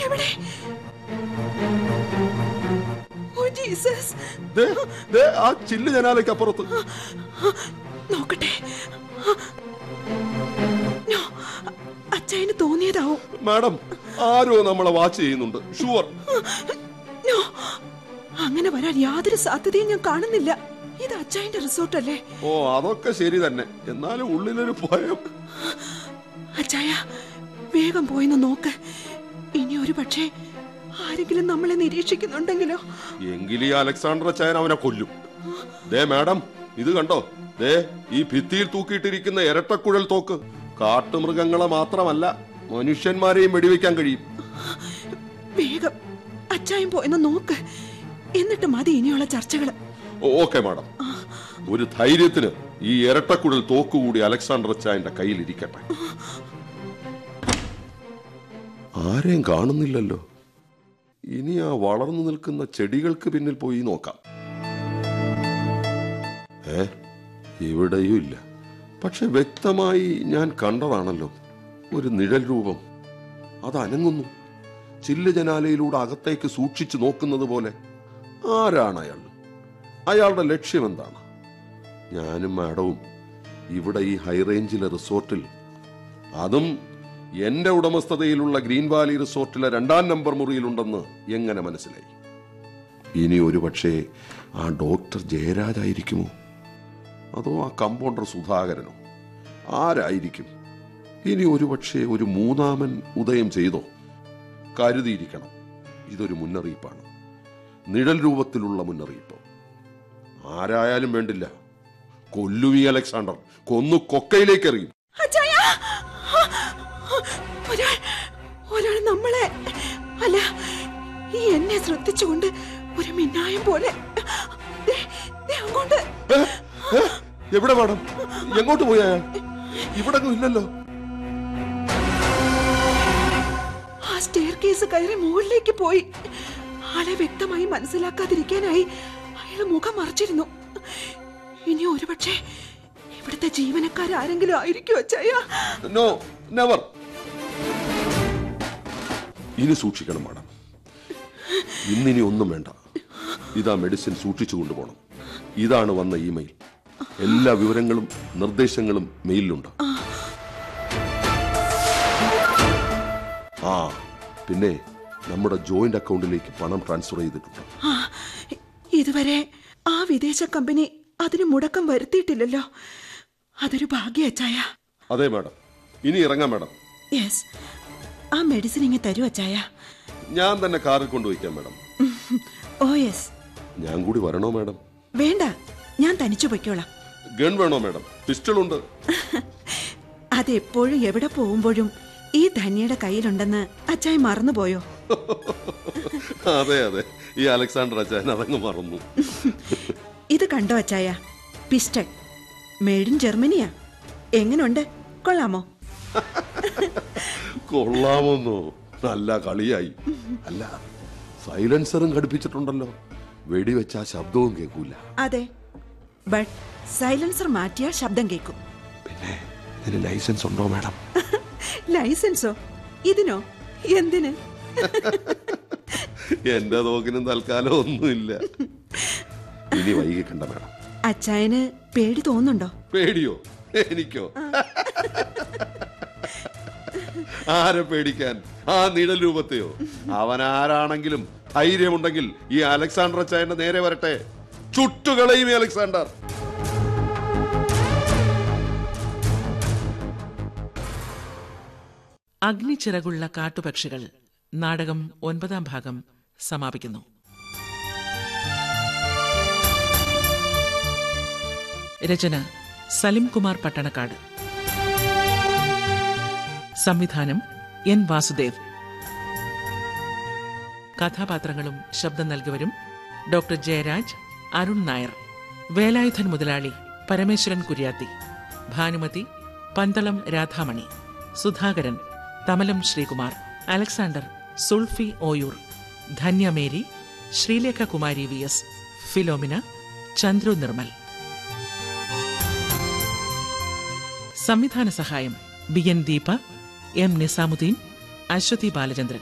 എവിടെ oh Jesus ദേ, ദേ, ആ ചില്ല് ജനാലയ്ക്ക് അപ്പുറത്ത് നോക്കട്ടെ നോ, അച്ചായന് തോന്നിയതാവും മാഡം ആരോ നമ്മളെ വാച്ച് ചെയ്യുന്നുണ്ട് ഷുവർ നോ, അങ്ങനെ വരാൻ യാതൊരു സാധ്യതയും ഞാൻ കാണുന്നില്ല ഇത് അച്ചായന്റെ റിസോർട്ട് അല്ലേ ഓ അതൊക്കെ ശരി തന്നെ എന്നാലും ഉള്ളിലൊരു ഭയം അച്ചായ വേഗം പോയിന്ന് നോക്ക് ഇനി ഒരു പക്ഷേ ആരെങ്കിലും നമ്മളെ നിരീക്ഷിക്കുന്നുണ്ടെങ്കിലോ എങ്കിൽ ഈ അലക്സാണ്ടർ അച്ചായൻ അവനെ കൊല്ലും ദേ മാഡം ഇത് കണ്ടോ ദേ ഈ ഭിത്തിയിൽ തൂക്കിയിട്ടിരിക്കുന്ന ഇരട്ടക്കുഴൽ തോക്ക് കാട്ടുമൃഗങ്ങളെ മാത്രമല്ല മനുഷ്യന്മാരെയും വെടിവെക്കാൻ കഴിയും വേഗം അച്ചായം പോയെന്ന് നോക്ക് എന്നിട്ട് മതി ഇനിയുള്ള ചർച്ചകള് ഓക്കെ മാഡം ഒരു ധൈര്യത്തിന് ഈ ഇരട്ടക്കുഴൽ തോക്ക് കൂടി അലക്സാണ്ടർ അച്ചായന്റെ കയ്യിലിരിക്കട്ടെ ആരെയും കാണുന്നില്ലല്ലോ ഇനി ആ വളർന്നു നിൽക്കുന്ന ചെടികൾക്ക് പിന്നിൽ പോയി നോക്കാം ഏ ഇവിടെയും ഇല്ല പക്ഷെ വ്യക്തമായി ഞാൻ കണ്ടതാണല്ലോ ഒരു നിഴൽ രൂപം അത് അനങ്ങുന്നു ചില്ല് ജനാലയിലൂടെ അകത്തേക്ക് സൂക്ഷിച്ചു നോക്കുന്നത് പോലെ ആരാണ് അയാൾ അയാളുടെ ലക്ഷ്യം എന്താണ് ഞാനും മാഡവും ഇവിടെ ഈ ഹൈറേഞ്ചിലെ റിസോർട്ടിൽ അതും എന്റെ ഉടമസ്ഥതയിലുള്ള ഗ്രീൻ വാലി റിസോർട്ടിലെ രണ്ടാം നമ്പർ മുറിയിലുണ്ടെന്ന് എങ്ങനെ മനസ്സിലായി ഇനി ഒരു പക്ഷേ ആ ഡോക്ടർ ജയരാജായിരിക്കുമോ അതോ ആ കമ്പൗണ്ടർ സുധാകരനോ ആരായിരിക്കും ഇനി ഒരു പക്ഷേ ഒരു മൂന്നാമൻ ഉദയം ചെയ്തോ കരുതിയിരിക്കണം ഇതൊരു മുന്നറിയിപ്പാണ് നിഴൽ രൂപത്തിലുള്ള മുന്നറിയിപ്പ് ആരായാലും വേണ്ടില്ല കൊല്ലുവി അലക്സാണ്ടർ കൊന്നു കൊക്കയിലേക്ക് എറിയും അച്ചായ ഒരാൾ ഒരാൾ നമ്മളെ അല്ല ഈ എന്നെ ശ്രദ്ധിച്ചുകൊണ്ട് ഒരു മിന്നായം പോലെ ദേ, ദേ അങ്ങോട്ട് ഏ? ഏ? എവിടെ മാഡം എങ്ങോട്ട് പോയി അയാൾ ഇവിടെ ഇല്ലല്ലോ ആ സ്റ്റെയർ കേസ് കയറി മുകളിലേക്ക് പോയി ആളെ വ്യക്തമായി മനസ്സിലാക്കാതിരിക്കാനായി അയാൾ മുഖം മറച്ചിരുന്നു ഇനി ഒരുപക്ഷെ ഇവിടുത്തെ ജീവനക്കാരാരെങ്കിലും ആയിരിക്കും അച്ചായ നോ നെവർ ഇനി സൂക്ഷിക്കണം മാഡം ഇന്നിനി ഒന്നും വേണ്ട ഇതാ മെഡിസിൻ സൂക്ഷിച്ചു കൊണ്ടുപോകണം ഇതാണ് വന്ന ഇമെയിൽ എല്ലാ വിവരങ്ങളും നിർദ്ദേശങ്ങളും മെയിലിലുണ്ട് ആ പിന്നെ നമ്മുടെ ജോയിന്റ് അക്കൗണ്ടിലേക്ക് പണം ട്രാൻസ്ഫർ ചെയ്തിട്ടുണ്ട് ആ, ഇതുവരെ ആ വിദേശ കമ്പനി അതിന് മുടക്കം വരുത്തിയിട്ടില്ലല്ലോ അതൊരു ഭാഗ്യ അച്ചായ അതെ മാഡം ഇനി ഇറങ്ങാം മാഡം യെസ് ആ മെഡിസിൻ ഇങ്ങ് തരൂ അച്ചായ ഞാൻ തന്നെ കാറിൽ കൊണ്ടുപോയിക്കാം മാഡം ഓ യെസ് ഞാൻ കൂടി വരണോ മാഡം വേണ്ട ഞാൻ തനിച്ചു പൊയ്ക്കോളാം ഗൺ വേണോ മാഡം പിസ്റ്റൾ ഉണ്ട് അതെപ്പോഴും എവിടെ പോകുമ്പോഴും ഈ ധന്യയുടെ കയ്യിലുണ്ടെന്ന് അച്ചായ മറന്നുപോയോ അതെ അതെ ഈ അലക്സാണ്ടർ അച്ചായൻ അതങ്ങ് മറന്നു ഇത് കണ്ടോ അച്ചായ പിസ്റ്റൾ മെയ്ഡ് ഇൻ ജർമ്മനിയാ എങ്ങനുണ്ട് കൊള്ളാമോ കൊള്ളാമെന്നോ നല്ല കളിയായി അല്ല സൈലൻസറും ഘടിപ്പിച്ചിട്ടുണ്ടല്ലോ വെടിവെച്ച ആ ശബ്ദവും കേൾക്കൂല അതെ ബട്ട് സൈലൻസർ മാറ്റിയാൽ ശബ്ദം കേൾക്കും പിന്നെ ഇതിന് ലൈസൻസ് ഉണ്ടോ മാഡം ലൈസൻസോ ഇതിനോ എന്തിന് എന്റെ തോക്കിനും തൽക്കാലം ഒന്നുമില്ല ഇനി വൈകിക്കണ്ട മാഡം അച്ചായന് പേടി തോന്നുന്നുണ്ടോ പേടിയോ എനിക്കോ ആരെ പേടിക്കാൻ ആ നിഴൽ രൂപത്തെയോ അവൻ ആരാണെങ്കിലും ധൈര്യമുണ്ടെങ്കിൽ ഈ അലക്സാണ്ടർ അച്ചായന്റെ നേരെ വരട്ടെ ചുട്ടുകളയും ഈ അലക്സാണ്ടർ അഗ്നിച്ചിറകുള്ള കാട്ടുപക്ഷികൾ നാടകം ഒൻപതാം ഭാഗം സമാപിക്കുന്നു രചന സലിം കുമാർ പട്ടണക്കാട് സംവിധാനം എൻ വാസുദേവ് കഥാപാത്രങ്ങളും ശബ്ദം നൽകിയവരും ഡോക്ടർ ജയരാജ് അരുൺ നായർ വേലായുധൻ മുതലാളി Parameswaran Kuriyathi Bhanumathi Pandalam Radhamani Sudhakaran Thamalam Sreekumar Alexander Sulfi Oyoor Dhanya Mary Sreelekha Kumari V S Philomina Chandru Nirmal സംവിധാന സഹായം B N Deepa M Nizamuddin Aswathy Balachandran